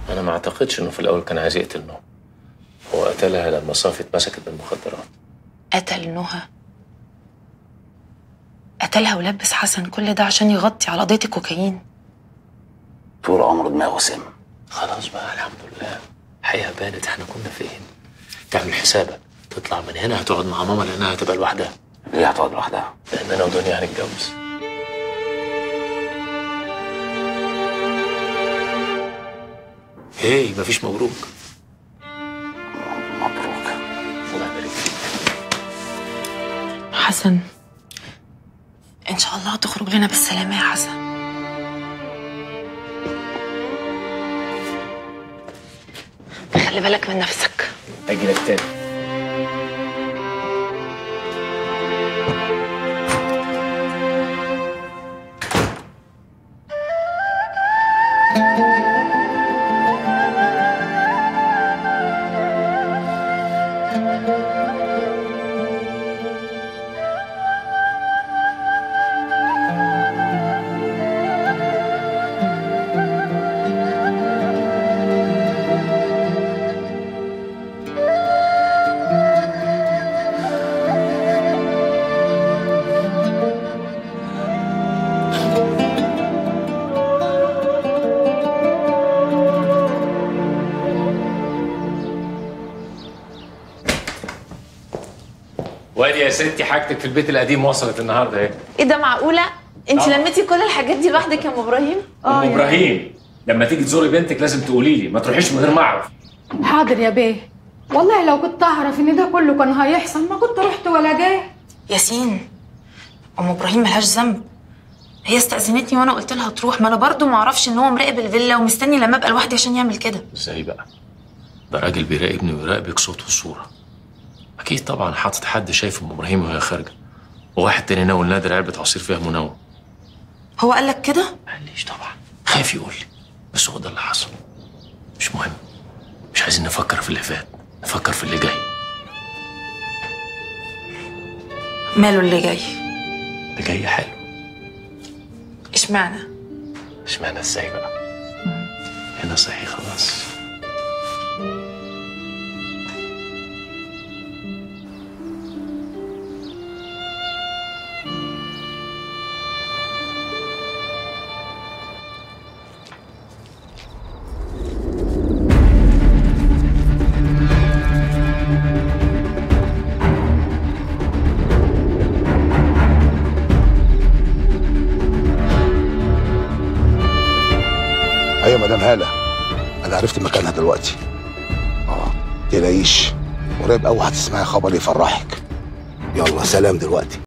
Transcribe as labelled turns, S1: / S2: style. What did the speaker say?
S1: انا ما اعتقدش انه في الاول كان عايز يقتل نهى هو قتلها لما صافي اتمسكت بالمخدرات
S2: قتل نهى قتلها ولبس حسن كل ده عشان يغطي على قضية الكوكايين
S3: طول عمره دماغه سم
S1: خلاص بقى الحمد لله الحقيقه بانت احنا كنا فين تعمل حسابك تطلع من هنا هتقعد مع ماما لانها هتبقى لوحدها
S3: ليه هتقعد لوحدها؟
S1: لان انا ودنيا هنتجوز هي مفيش مبروك
S3: مبروك
S1: الله يبارك فيك
S2: حسن ان شاء الله هتخرج لنا بالسلامة يا حسن خلي بالك من نفسك
S1: اجي لك تاني وادي يا ستي حاجتك في البيت القديم وصلت النهارده اهي
S4: ايه ده معقولة؟ انت
S1: آه.
S4: لميتي كل الحاجات دي لوحدك يا ام ابراهيم؟
S1: ام ابراهيم لما تيجي تزوري بنتك لازم تقولي لي ما تروحيش من غير ما اعرف
S5: حاضر يا بيه والله لو كنت اعرف ان ده كله كان هيحصل ما كنت رحت ولا جيت
S2: ياسين ام ابراهيم ملهاش ذنب هي استأذنتني وانا قلت لها تروح ما انا برضو ما اعرفش ان هو مراقب الفيلا ومستني لما ابقى لوحدي عشان يعمل كده
S1: ازاي بقى ده راجل بيراقبني ويراقبك صوت وصوره اكيد طبعا حاطط حد شايف ام ابراهيم وهي خارجه وواحد تاني ناول نادر علبه عصير فيها منوم
S2: هو قال لك كده
S1: ما قاليش طبعا خايف يقول لي بس هو ده اللي حصل مش مهم مش عايزين نفكر في اللي فات نفكر في اللي جاي
S2: ماله اللي جاي
S1: اللي جاي حلو
S2: اشمعنى
S1: اشمعنى ازاي بقى هنا صحي خلاص
S6: ايوه مدام هاله انا عرفت مكانها دلوقتي اه تلاقيش قريب قوي هتسمعي خبر يفرحك يلا سلام دلوقتي